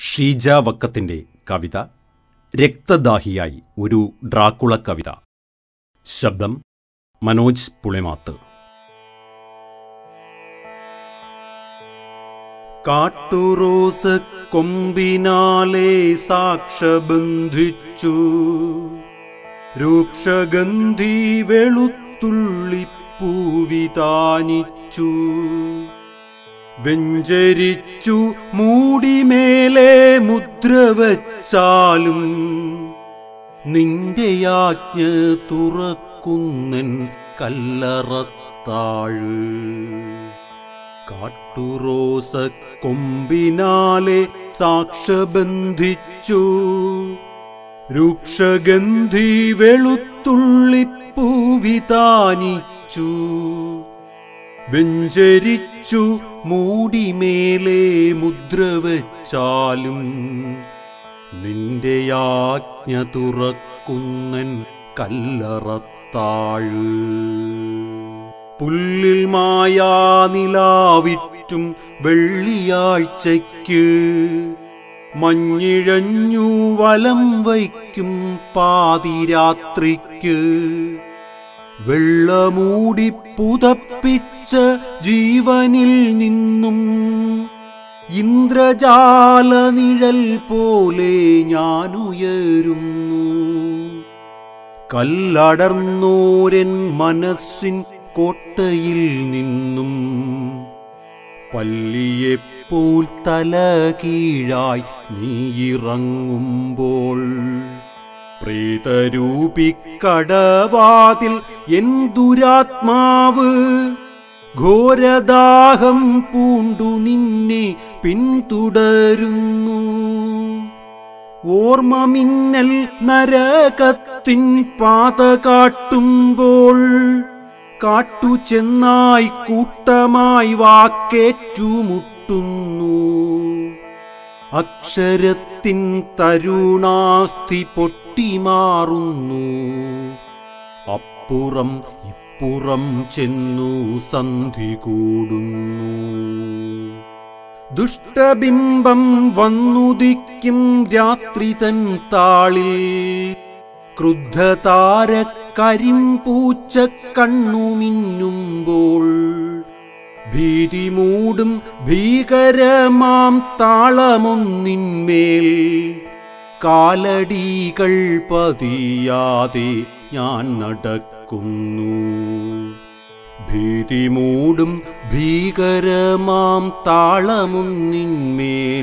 ഷീജ വക്കത്തിന്റെ കവിത രക്തദാഹിയായി ഒരു ഡ്രാക്കുള കവിത ശബ്ദം മനോജ് പുളിമാത്ത് കാട്ടുറോസ് കൊമ്പിനാലെ സാക്ഷബന്ധിച്ചു രൂക്ഷഗന്ധി വെളുത്തുള്ളിപ്പൂവിതാനിച്ചു വെഞ്ചരിച്ചു മൂടിമേലെ മുദ്ര വച്ചാലും നിന്റെ യാജ്ഞ തുറക്കുന്നൻ കല്ലറത്താഴ് കാട്ടുറോസ കൊമ്പിനാലെ സാക്ഷബന്ധിച്ചു രൂക്ഷഗന്ധി വെളുത്തുള്ളിപ്പൂവിതാനിച്ചു വെഞ്ചരിച്ചു മൂടിമേലെ മുദ്ര വച്ചാലും നിന്റെ യാജ്ഞ തുറക്കുന്നൻ കല്ലറത്താഴ് പുല്ലിൽ മായാ നിലാവിറ്റും വെള്ളിയാഴ്ചയ്ക്ക് മഞ്ഞിഴഞ്ഞു വലം വയ്ക്കും പാതിരാത്രിക്ക് വെള്ളമൂടി പുതപ്പിച്ച ജീവനിൽ നിന്നും ഇന്ദ്രജാല നിഴൽ പോലെ ഞാനുയരുന്നു കല്ലടർന്നോരൻ മനസ്സിൻ കോട്ടയിൽ നിന്നും പല്ലിയെപ്പോൽ തല കീഴായി നീ ഇറങ്ങുമ്പോൾ പ്രീതരൂപിക്കടവാതിൽ എൻ ദുരാത്മാവ് ഘോരദാഹം പൂണ്ടു നിന്നെ പിന്തുടരുന്നു ഓർമ്മ മിന്നൽ നരകത്തിൻ പാത കാട്ടുമ്പോൾ കാട്ടു ചെന്നായി കൂട്ടമായി വാക്കേറ്റുമുട്ടുന്നു അക്ഷരത്തിൻ തരുണാസ്തി പൊട്ടിമാറുന്നു അപ്പുറം ഇപ്പുറം ചെന്നു സന്ധി കൂടുന്നു ദുഷ്ടബിംബം വന്നുദിക്കും രാത്രി തൻ താളിൽ ക്രുദ്ധതാരക്കരിമ്പൂച്ച കണ്ണുമിന്നുമ്പോൾ ഭീതി മൂടും ഭീകരമാം താളമൊന്നിന്മേൽ കാലടികൾ പതിയാതെ ഞാൻ നടക്കുന്നു ഭീതി മൂടും ഭീകരമാം താളമൊന്നിന്മേൽ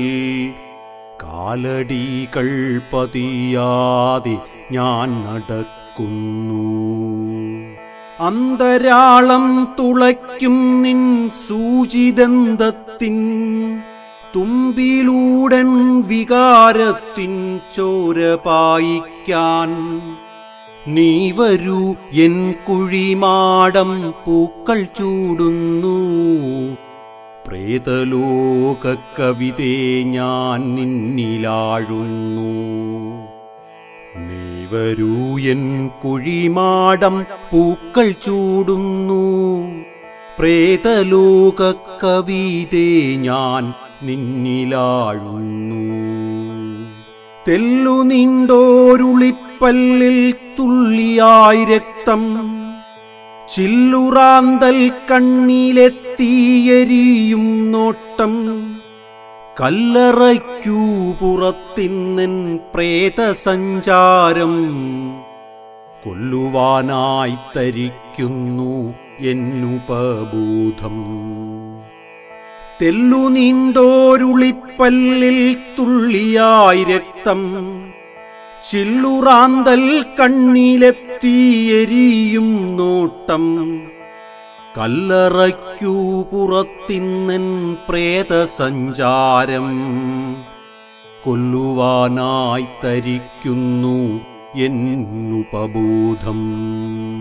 കാലടികൾ പതിയാതെ ഞാൻ നടക്കുന്നു അന്തരാളം തുളയ്ക്കും നിൻ സൂചിതന്തത്തിൻ തുമ്പിലൂടൻ വികാരത്തിൻ ചോര പായിക്കാൻ നീ വരൂ എൻ കുഴിമാടം പൂക്കൾ ചൂടുന്നു പ്രേതലോക കവിതേ ഞാൻ നിന്നിലാഴുന്നു നീ വരൂ എൻ കുഴിമാടം പൂക്കൾ ചൂടുന്നു പ്രേതലോക കവിതേ ഞാൻ നിന്നിലാഴുന്നു തെല്ലു നീണ്ടോരുളിപ്പല്ലിൽ തുള്ളിയായി രക്തം ചില്ലുറാന്തൽ കണ്ണിലെത്തിയെരിയും നോട്ടം കല്ലറയ്ക്കൂ പുറത്തിന്നൻ പ്രേതസഞ്ചാരം കൊല്ലുവാനായി തരിക്കുന്നു എന്നുപബോധം തെല്ലു നീണ്ടോരുളിപ്പല്ലിൽ തുള്ളിയായി രക്തം ചില്ലുറാന്തൽ കണ്ണിലെത്തിയെരിയും നോട്ടം കല്ലറയ്ക്കൂ പുറത്തിന്നൻ പ്രേതസഞ്ചാരം കൊല്ലുവാനായി തരിക്കുന്നു എന്നുപബോധം